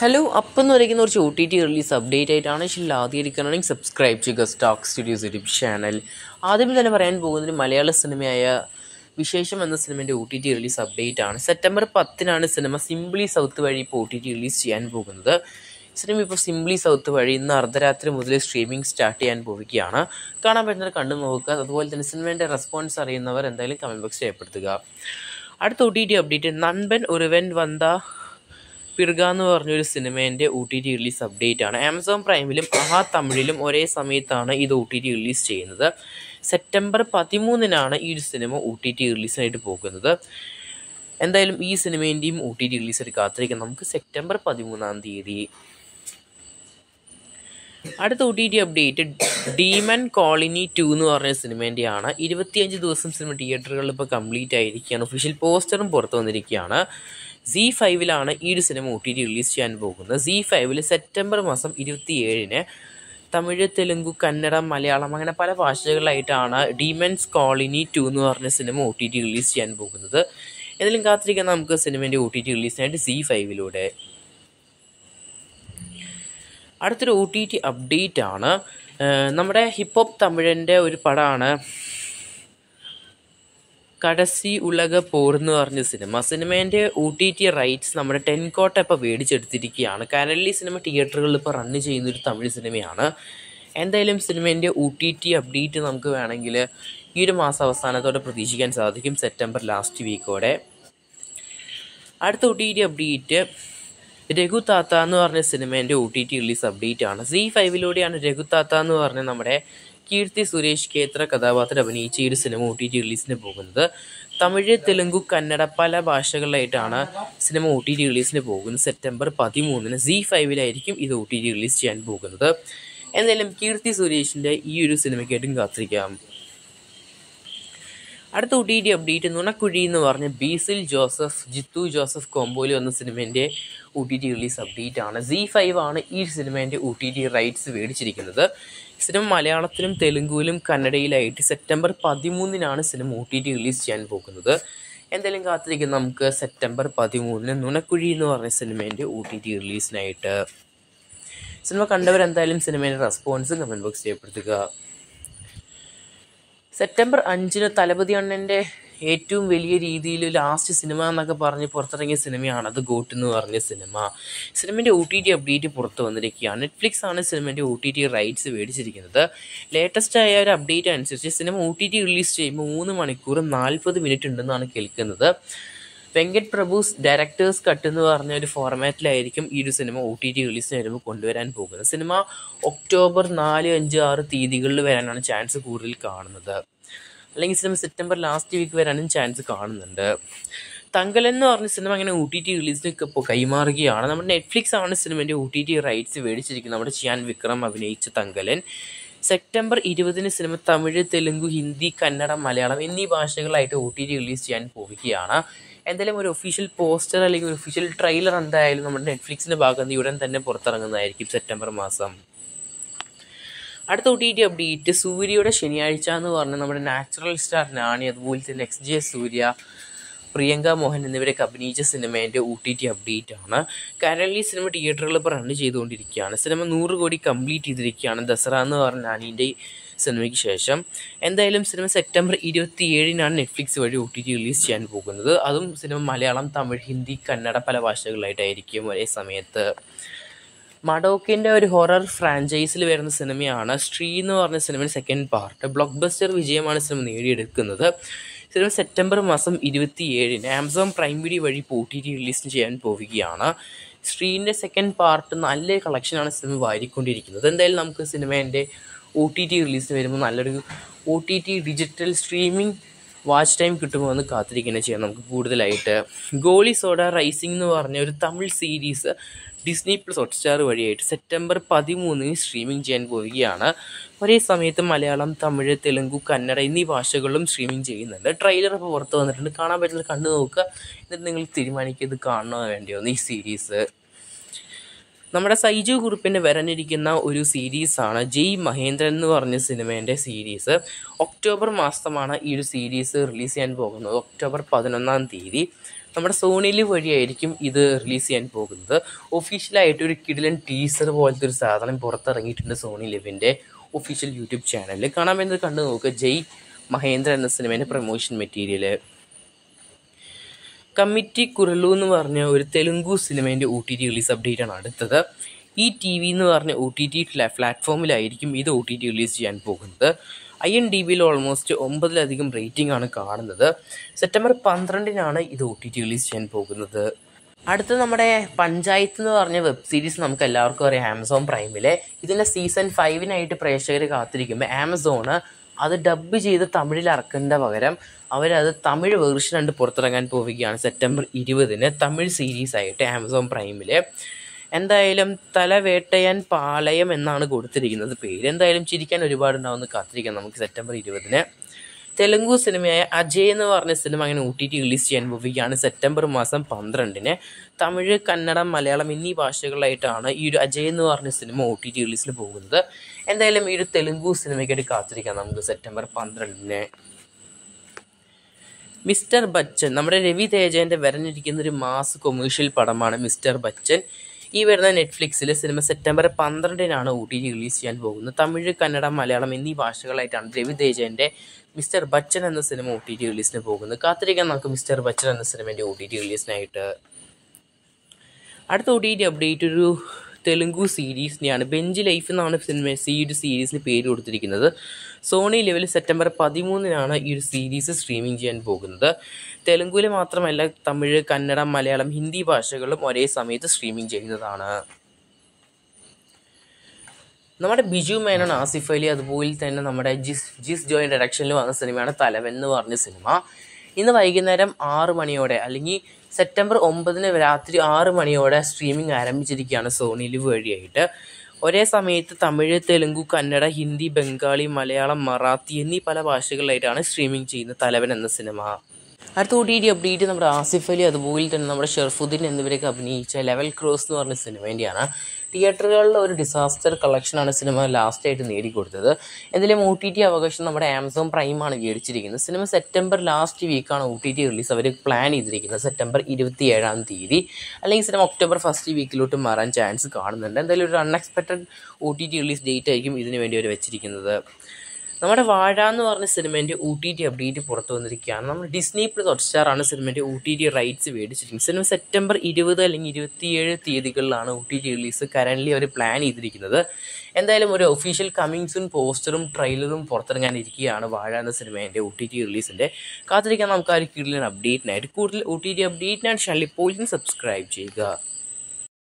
hello അപ്പം എന്ന് പറയുന്ന കുറച്ച് O T T release update ആയിട്ടാണ് ചാനൽ ആദ്യമായിരിക്കുകയാണെങ്കിൽ സബ്സ്ക്രൈബ് ചെയ്യുക സ്റ്റോക്ക് സ്റ്റുഡിയോസ് യൂട്യൂബ് ചാനൽ ആദ്യം തന്നെ പറയാൻ പോകുന്നത് മലയാള സിനിമയായ വിശേഷം എന്ന സിനിമയുടെ O T T release update ആണ് സെപ്റ്റംബർ പത്തിനാണ് സിനിമ സിംപ്ലി സൗത്ത് വഴി ഇപ്പോൾ ഒ ടി ടി റിലീസ് ചെയ്യാൻ പോകുന്നത് സിനിമ ഇപ്പോൾ സിംപ്ലി സൗത്ത് വഴി ഇന്ന് അർദ്ധരാത്രി മുതൽ സ്ട്രീമിംഗ് സ്റ്റാർട്ട് ചെയ്യാൻ പോവുകയാണ് കാണാൻ പറ്റുന്നത് കണ്ടു നോക്കുക അതുപോലെ തന്നെ സിനിമേൻ്റെ റെസ്പോൺസ് അറിയുന്നവർ എന്തായാലും കമൻറ്റ് ബോക്സ് രേഖപ്പെടുത്തുക അടുത്ത O T T update Nanban Oruvan Vantha Piraga എന്ന് പറഞ്ഞൊരു സിനിമേൻ്റെ O T T release update ആണ് ആമസോൺ പ്രൈമിലും ആഹാ തമിഴിലും ഒരേ സമയത്താണ് ഇത് ഒ ടി ടി റിലീസ് ചെയ്യുന്നത് സെപ്റ്റംബർ പതിമൂന്നിനാണ് ഈ ഒരു സിനിമ ഒ ടി ടി റിലീസിനായിട്ട് പോകുന്നത് എന്തായാലും ഈ സിനിമേൻ്റെയും ഒ ടി ടി റിലീസ് കാത്തിരിക്കാം നമുക്ക് സെപ്റ്റംബർ പതിമൂന്നാം തീയതി അടുത്ത O T T update demon colony two എന്ന് പറഞ്ഞ സിനിമേൻ്റെയാണ് ഇരുപത്തിയഞ്ച് ദിവസം സിനിമ തിയേറ്ററുകളിൽ ഇപ്പോൾ കംപ്ലീറ്റ് ആയിരിക്കുകയാണ് ഒഫീഷ്യൽ പോസ്റ്ററും പുറത്തു വന്നിരിക്കുകയാണ് സി ഫൈവിലാണ് ഈ ഒരു cinema O T T release ചെയ്യാൻ പോകുന്നത് സി ഫൈവിൽ സെപ്റ്റംബർ മാസം ഇരുപത്തിയേഴിന് തമിഴ് തെലുങ്ക് കന്നഡ മലയാളം അങ്ങനെ പല ഭാഷകളിലായിട്ടാണ് ഡീമൻസ് കോളനി ടു എന്ന് പറഞ്ഞ cinema O T T release ചെയ്യാൻ പോകുന്നത് ഏതെങ്കിലും കാത്തിരിക്കാൻ നമുക്ക് സിനിമേൻ്റെ ഒ ടി ടി റിലീസിനായിട്ട് സി ഫൈവിലൂടെ അടുത്തൊരു ഒ ടി ടി അപ്ഡേറ്റ് ആണ് നമ്മുടെ ഹിപ്പ് ഹോപ്പ് തമിഴൻ്റെ ഒരു പടമാണ് കടസി ഉലക പോർ എന്ന് പറഞ്ഞ സിനിമ സിനിമേൻ്റെ ഒ ടി ടി റൈറ്റ്സ് നമ്മുടെ ടെൻകോട്ട ഇപ്പോൾ മേടിച്ചെടുത്തിരിക്കുകയാണ് കരളി സിനിമ തിയേറ്ററുകളിൽ ഇപ്പോൾ റണ്ണ് ചെയ്യുന്ന ഒരു തമിഴ് സിനിമയാണ് എന്തായാലും സിനിമേൻ്റെ ഒ ടി ടി അപ്ഡേറ്റ് നമുക്ക് വേണമെങ്കിൽ ഈ ഒരു മാസം അവസാനത്തോടെ പ്രതീക്ഷിക്കാൻ സാധിക്കും സെപ്റ്റംബർ ലാസ്റ്റ് വീക്കോടെ അടുത്ത O T T update Raghu Thatha എന്ന് പറഞ്ഞ സിനിമേൻ്റെ O T T release update ആണ് സി ഫൈവിലൂടെയാണ് രഘു താത്ത എന്ന് പറഞ്ഞ നമ്മുടെ കീർത്തി സുരേഷ് കേത്ര കഥാപാത്രം അഭിനയിച്ച ഈ ഒരു സിനിമ ഒ ടി ടി റിലീസിന് പോകുന്നത് തമിഴ് തെലുങ്ക് കന്നഡ പല ഭാഷകളിലായിട്ടാണ് സിനിമ ഒ ടി ടി റിലീസിന് പോകുന്നത് സെപ്റ്റംബർ പതിമൂന്നിന് സി ഫൈവിലായിരിക്കും ഇത് ഒ ടി ടി റിലീസ് ചെയ്യാൻ പോകുന്നത് എന്തായാലും കീർത്തി സുരേഷിൻ്റെ ഈ ഒരു സിനിമയ്ക്കായിട്ടും കാത്തിരിക്കാം അടുത്ത O T T update Nunakkuzhi എന്ന് പറഞ്ഞ ബീസിൽ ജോസഫ് ജിത്തു ജോസഫ് കോമ്പോലി വന്ന സിനിമേൻ്റെ O T T release update ആണ് സി ഫൈവ് ആണ് ഈ സിനിമേൻ്റെ ഒ ടി ടി റൈറ്റ്സ് മേടിച്ചിരിക്കുന്നത് സിനിമ മലയാളത്തിലും തെലുങ്കുവിലും കന്നഡയിലായിട്ട് സെപ്റ്റംബർ പതിമൂന്നിനാണ് cinema O T T release ചെയ്യാൻ പോകുന്നത് എന്തായാലും കാത്തിരിക്കുന്ന നമുക്ക് സെപ്റ്റംബർ പതിമൂന്നിന് നുണക്കുഴി എന്ന് പറഞ്ഞ സിനിമേൻ്റെ ഒ ടി ടി റിലീസിനായിട്ട് സിനിമ കണ്ടവരെന്തായാലും സിനിമയുടെ റെസ്പോൺസ് കമൻറ്റ് ബോക്സ് രേഖപ്പെടുത്തുക സെപ്റ്റംബർ അഞ്ചിന് തലപതി അണ്ണൻ്റെ ഏറ്റവും വലിയ രീതിയിൽ ലാസ്റ്റ് സിനിമ എന്നൊക്കെ പറഞ്ഞ് പുറത്തിറങ്ങിയ സിനിമയാണ് അത് ഗോട്ട് എന്ന് പറഞ്ഞ സിനിമ സിനിമേൻ്റെ ഒ ടി ടി അപ്ഡേറ്റ് പുറത്ത് വന്നിരിക്കുകയാണ് നെറ്റ്ഫ്ലിക്സ് ആണ് സിനിമേൻ്റെ ഒ ടി ടി റൈറ്റ്സ് മേടിച്ചിരിക്കുന്നത് ലേറ്റസ്റ്റ് ആയ ഒരു അപ്ഡേറ്റ് അനുസരിച്ച് cinema O T T release ചെയ്യുമ്പോൾ മൂന്ന് മണിക്കൂർ നാൽപ്പത് മിനിറ്റ് ഉണ്ടെന്നാണ് കേൾക്കുന്നത് വെങ്കറ്റ് പ്രഭുസ് ഡയറക്ടേഴ്സ് കട്ട് എന്ന് പറഞ്ഞ ഒരു ഫോർമാറ്റിലായിരിക്കും ഈ ഒരു സിനിമ ഒ ടി ടി റിലീസിന് വരുമ്പോൾ കൊണ്ടുവരാൻ പോകുന്നത് സിനിമ ഒക്ടോബർ നാല് അഞ്ച് ആറ് തീയതികളിൽ വരാനാണ് ചാൻസ് കൂടുതൽ കാണുന്നത് അല്ലെങ്കിൽ സിനിമ സെപ്റ്റംബർ ലാസ്റ്റ് വീക്ക് വരാനും ചാൻസ് കാണുന്നുണ്ട് തങ്കലൻ എന്ന് പറഞ്ഞ സിനിമ അങ്ങനെ ഒ ടി ടി റിലീസിനൊക്കെ ഇപ്പോൾ കൈമാറുകയാണ് നമ്മുടെ നെറ്റ്ഫ്ലിക്സ് ആണ് സിനിമേൻ്റെ ഒ ടി ടി റൈറ്റ്സ് മേടിച്ചിരിക്കുന്നത് നമ്മുടെ ചിയാൻ വിക്രം അഭിനയിച്ച തങ്കലൻ സെപ്റ്റംബർ ഇരുപതിന് സിനിമ തമിഴ് തെലുങ്ക് ഹിന്ദി കന്നഡ മലയാളം എന്നീ ഭാഷകളായിട്ട് ഒ ടി ടി റിലീസ് ചെയ്യാൻ പോവുകയാണ് എന്തായാലും ഒരു ഒഫീഷ്യൽ പോസ്റ്റർ അല്ലെങ്കിൽ ഒരു ഒഫീഷ്യൽ ട്രെയിലർ എന്തായാലും നമ്മുടെ നെറ്റ്ഫ്ലിക്സിൻ്റെ ഭാഗത്ത് നിന്ന് ഉടൻ തന്നെ പുറത്തിറങ്ങുന്നതായിരിക്കും സെപ്റ്റംബർ മാസം അടുത്ത ഒ ടി ടി അപ്ഡേറ്റ് സൂര്യയുടെ ശനിയാഴ്ച എന്ന് പറഞ്ഞ നമ്മുടെ നാച്ചുറൽ സ്റ്റാർ നാണി അതുപോലെ തന്നെ എക്സ് ജെ സൂര്യ പ്രിയങ്ക മോഹൻ എന്നിവരൊക്കെ അഭിനയിച്ച സിനിമേൻ്റെ ഒ ടി ടി അപ്ഡേറ്റ് ആണ് കരളി സിനിമ തിയേറ്ററുകളിൽ ഇപ്പോൾ റൺ ചെയ്തുകൊണ്ടിരിക്കുകയാണ് സിനിമ നൂറ് കോടി കംപ്ലീറ്റ് ചെയ്തിരിക്കുകയാണ് ദസറ എന്ന് പറഞ്ഞ നാനീൻ്റെ സിനിമയ്ക്ക് ശേഷം എന്തായാലും സിനിമ സെപ്റ്റംബർ ഇരുപത്തി ഏഴിനാണ് നെറ്റ്ഫ്ലിക്സ് വഴി ഒ ടി ടി റിലീസ് ചെയ്യാൻ പോകുന്നത് അതും സിനിമ മലയാളം തമിഴ് ഹിന്ദി കന്നഡ പല ഭാഷകളിലായിട്ടായിരിക്കും ഒരേ സമയത്ത് മഡോക്കിൻ്റെ ഒരു ഹൊറർ ഫ്രാഞ്ചൈസിൽ വരുന്ന സിനിമയാണ് സ്ട്രീ എന്ന് പറഞ്ഞ സിനിമയുടെ സെക്കൻഡ് പാർട്ട് ബ്ലോക്ക് ബസ്റ്റർ വിജയമാണ് സിനിമ നേടിയെടുക്കുന്നത് സിനിമ സെപ്റ്റംബർ മാസം ഇരുപത്തി ഏഴിന് ആമസോൺ പ്രൈം വീഡിയോ വഴി ഒ ടി ടി റിലീസ് ചെയ്യാൻ പോവുകയാണ് സ്ട്രീൻ്റെ സെക്കൻഡ് പാർട്ട് നല്ല കളക്ഷനാണ് സിനിമ വാരിക്കൊണ്ടിരിക്കുന്നത് എന്തായാലും നമുക്ക് സിനിമേൻ്റെ ഒ ടി ടി റിലീസിന് വരുമ്പോൾ നല്ലൊരു O T T digital streaming watch time കിട്ടുമോ എന്ന് കാത്തിരിക്കുന്നത് ചെയ്യാം നമുക്ക് കൂടുതലായിട്ട് ഗോളി സോഡ റൈസിംഗ് എന്ന് പറഞ്ഞ ഒരു Tamil series Disney plus Hotstar വഴിയായിട്ട് സെപ്റ്റംബർ പതിമൂന്നിന് സ്ട്രീമിംഗ് ചെയ്യാൻ പോവുകയാണ് ഒരേ സമയത്ത് മലയാളം തമിഴ് തെലുങ്ക് കന്നഡ എന്നീ ഭാഷകളിലും സ്ട്രീമിംഗ് ചെയ്യുന്നുണ്ട് ട്രെയിലർ ഇപ്പോൾ പുറത്ത് വന്നിട്ടുണ്ട് കാണാൻ പറ്റുന്നത് കണ്ടു നോക്കുക എന്നിട്ട് നിങ്ങൾ തീരുമാനിക്കുക ഇത് കാണണോ വേണ്ടിയോ ഈ സീരീസ് നമ്മുടെ സൈജു കുറുപ്പിൻ്റെ വരാനിരിക്കുന്ന ഒരു സീരീസാണ് ജയ് മഹേന്ദ്രൻ എന്ന് പറഞ്ഞ സിനിമേൻ്റെ സീരീസ് ഒക്ടോബർ മാസമാണ് ഈ ഒരു സീരീസ് റിലീസ് ചെയ്യാൻ പോകുന്നത് ഒക്ടോബർ പതിനൊന്നാം തീയതി നമ്മുടെ സോണിയിൽ വഴിയായിരിക്കും ഇത് റിലീസ് ചെയ്യാൻ പോകുന്നത് ഒഫീഷ്യലായിട്ട് ഒരു കിടിലൻ ടീസർ പോലത്തെ ഒരു സാധനം പുറത്തിറങ്ങിയിട്ടുണ്ട് സോണി ലിവിൻ്റെ ഒഫീഷ്യൽ യൂട്യൂബ് ചാനലിൽ കാണാൻ വേണ്ടി കണ്ടു നോക്കുക ജയ് മഹേന്ദ്ര എന്ന സിനിമേൻ്റെ പ്രൊമോഷൻ മെറ്റീരിയൽ കമ്മിറ്റി കുരളു എന്ന് പറഞ്ഞ ഒരു തെലുങ്കു സിനിമേൻ്റെ O T T release update ആണ് അടുത്തത് ഈ ടി വി എന്ന് പറഞ്ഞ ഒ ടി ടി പ്ലാറ്റ്ഫോമിലായിരിക്കും ഇത് ഒ ടി ടി റിലീസ് ചെയ്യാൻ പോകുന്നത് ഐ എൻ ഡി ബിയിൽ ഓൾമോസ്റ്റ് ഒമ്പതിലധികം റേറ്റിംഗ് ആണ് കാണുന്നത് സെപ്റ്റംബർ പന്ത്രണ്ടിനാണ് ഇത് ഒ ടി ടി റിലീസ് ചെയ്യാൻ പോകുന്നത് അടുത്ത നമ്മുടെ പഞ്ചായത്ത് എന്ന് പറഞ്ഞ വെബ് സീരീസ് നമുക്ക് എല്ലാവർക്കും അറിയാം ആമസോൺ പ്രൈമിലെ ഇതിൻ്റെ സീസൺ ഫൈവിനായിട്ട് പ്രേക്ഷകർ കാത്തിരിക്കുമ്പോൾ ആമസോണ് അത് ഡബ് ചെയ്ത് തമിഴിൽ ഇറക്കേണ്ട പകരം അവരത് തമിഴ് വേർഷൻ കണ്ട് പുറത്തിറങ്ങാൻ പോവുകയാണ് സെപ്റ്റംബർ ഇരുപതിന് തമിഴ് സീരീസ് ആയിട്ട് ആമസോൺ പ്രൈമിൽ എന്തായാലും തലവേട്ടയാൻ പാളയം എന്നാണ് കൊടുത്തിരിക്കുന്നത് പേര് എന്തായാലും ചിരിക്കാൻ ഒരുപാടുണ്ടാവുമെന്ന് കാത്തിരിക്കാം നമുക്ക് സെപ്റ്റംബർ ഇരുപതിന് തെലുങ്കു സിനിമയായ അജയ് എന്ന് പറഞ്ഞ സിനിമ അങ്ങനെ ഒ ടി ടി റിലീസ് ചെയ്യാൻ പോവുകയാണ് സെപ്റ്റംബർ മാസം പന്ത്രണ്ടിന് തമിഴ് കന്നഡ മലയാളം എന്നീ ഭാഷകളിലായിട്ടാണ് ഈ ഒരു അജയ് എന്ന് പറഞ്ഞ സിനിമ ഒ ടി ടി റിലീസിൽ പോകുന്നത് എന്തായാലും ഈ ഒരു തെലുങ്കു സിനിമയ്ക്കായിട്ട് കാത്തിരിക്കാം നമുക്ക് സെപ്റ്റംബർ പന്ത്രണ്ടിന് മിസ്റ്റർ ബച്ചൻ നമ്മുടെ രവി തേജൻ്റെ വരഞ്ഞിരിക്കുന്ന ഒരു മാസ് കൊമേഴ്ഷ്യൽ പടമാണ് മിസ്റ്റർ ബച്ചൻ ഈ വരുന്ന നെറ്റ്ഫ്ലിക്സിൽ സിനിമ സെപ്റ്റംബർ പന്ത്രണ്ടിനാണ് ഒ ടി ടി റിലീസ് ചെയ്യാൻ പോകുന്നത് തമിഴ് കന്നഡ മലയാളം എന്നീ ഭാഷകളായിട്ടാണ് രവി തേജൻ്റെ മിസ്റ്റർ ബച്ചൻ എന്ന സിനിമ ഒ ടി ടി റിലീസിന് പോകുന്നത് കാത്തിരിക്കാൻ നമുക്ക് മിസ്റ്റർ ബച്ചൻ എന്ന സിനിമേൻ്റെ ഒ ടി ടി റിലീസിനായിട്ട് അടുത്ത ഒ ടി ടി അപ്ഡേറ്റ് ഒരു തെലുങ്കു സീരീസിനെയാണ് ബെഞ്ച് ലൈഫ് എന്നാണ് സിനിമ ഈ ഒരു സീരീസിന് പേര് കൊടുത്തിരിക്കുന്നത് സോണി ലെവൽ സെപ്റ്റംബർ പതിമൂന്നിനാണ് ഈ ഒരു സീരീസ് സ്ട്രീമിംഗ് ചെയ്യാൻ പോകുന്നത് തെലുങ്കുവിൽ മാത്രമല്ല തമിഴ് കന്നഡ മലയാളം ഹിന്ദി ഭാഷകളും ഒരേ സമയത്ത് സ്ട്രീമിംഗ് ചെയ്യുന്നതാണ് നമ്മുടെ ബിജു മേനോൻ ആസിഫ് അലി അതുപോലെ തന്നെ നമ്മുടെ ജിസ് ജിസ് ജോയിൻ ഡയറക്ഷനിൽ വന്ന സിനിമയാണ് തലവൻ എന്ന് പറഞ്ഞ സിനിമ ഇന്ന് വൈകുന്നേരം ആറ് മണിയോടെ അല്ലെങ്കിൽ സെപ്റ്റംബർ ഒമ്പതിന് രാത്രി ആറ് മണിയോടെ സ്ട്രീമിംഗ് ആരംഭിച്ചിരിക്കുകയാണ് സോണി ലിവ് വഴിയായിട്ട് ഒരേ സമയത്ത് തമിഴ് തെലുങ്കു കന്നഡ ഹിന്ദി ബംഗാളി മലയാളം മറാത്തി എന്നീ പല ഭാഷകളിലായിട്ടാണ് സ്ട്രീമിംഗ് ചെയ്യുന്നത് തലവൻ എന്ന സിനിമ അടുത്ത ഒ ടി ടി അപ്ഡേറ്റ് നമ്മുടെ ആസിഫ് അലി അതുപോലെ തന്നെ നമ്മുടെ ഷെർഫുദ്ദീൻ എന്നിവരൊക്കെ അഭിനയിച്ച ലെവൽ ക്രോസ് എന്ന് പറഞ്ഞ സിനിമേൻ്റെയാണ് തിയേറ്ററുകളിലെ ഒരു ഡിസാസ്റ്റർ കളക്ഷനാണ് സിനിമ ലാസ്റ്റായിട്ട് നേടിക്കൊടുത്തത് എന്തെങ്കിലും ഒ ടി ടി അവകാശം നമ്മുടെ ആമസോൺ പ്രൈമാണ് മേടിച്ചിരിക്കുന്നത് സിനിമ സെപ്റ്റംബർ ലാസ്റ്റ് വീക്കാണ് ഒ ടി ടി റിലീസ് അവർ പ്ലാൻ ചെയ്തിരിക്കുന്നത് സെപ്റ്റംബർ ഇരുപത്തി ഏഴാം തീയതി അല്ലെങ്കിൽ സിനിമ ഒക്ടോബർ ഫസ്റ്റ് വീക്കിലോട്ട് മാറാൻ ചാൻസ് കാണുന്നുണ്ട് എന്തായാലും ഒരു unexpected O T T release date ആയിരിക്കും ഇതിനു വേണ്ടി അവർ വെച്ചിരിക്കുന്നത് നമ്മുടെ വാഴ എന്ന് പറഞ്ഞ സിനിമേൻ്റെ ഒ ടി ടി അപ്ഡേറ്റ് പുറത്തു വന്നിരിക്കുകയാണ് നമ്മൾ ഡിസ്നി പ്ലസ് ഹോട്ട്സ്റ്റാർ ആണ് സിനിമേൻ്റെ ഒ ടി ടി റൈറ്റ്സ് മേടിച്ചിരിക്കുന്നത് സിനിമ സെപ്റ്റംബർ ഇരുപത് അല്ലെങ്കിൽ ഇരുപത്തിയേഴ് തീയതികളിലാണ് O T T release currently അവർ പ്ലാൻ ചെയ്തിരിക്കുന്നത് എന്തായാലും ഒരു ഒഫീഷ്യൽ കമ്മിങ് സൂൺ പോസ്റ്ററും ട്രെയിലറും പുറത്തിറങ്ങാനിരിക്കുകയാണ് വാഴ എന്ന സിനിമേൻ്റെ ഒ ടി ടി റിലീസിൻ്റെ കാത്തിരിക്കാൻ നമുക്ക് ആ ഒരു കിടിലൻ അപ്ഡേറ്റിനായിട്ട് കൂടുതൽ ഒ ടി ടി അപ്ഡേറ്റിനായിട്ട് ചാനൽ ഇപ്പോൾ സബ്സ്ക്രൈബ് ചെയ്യുക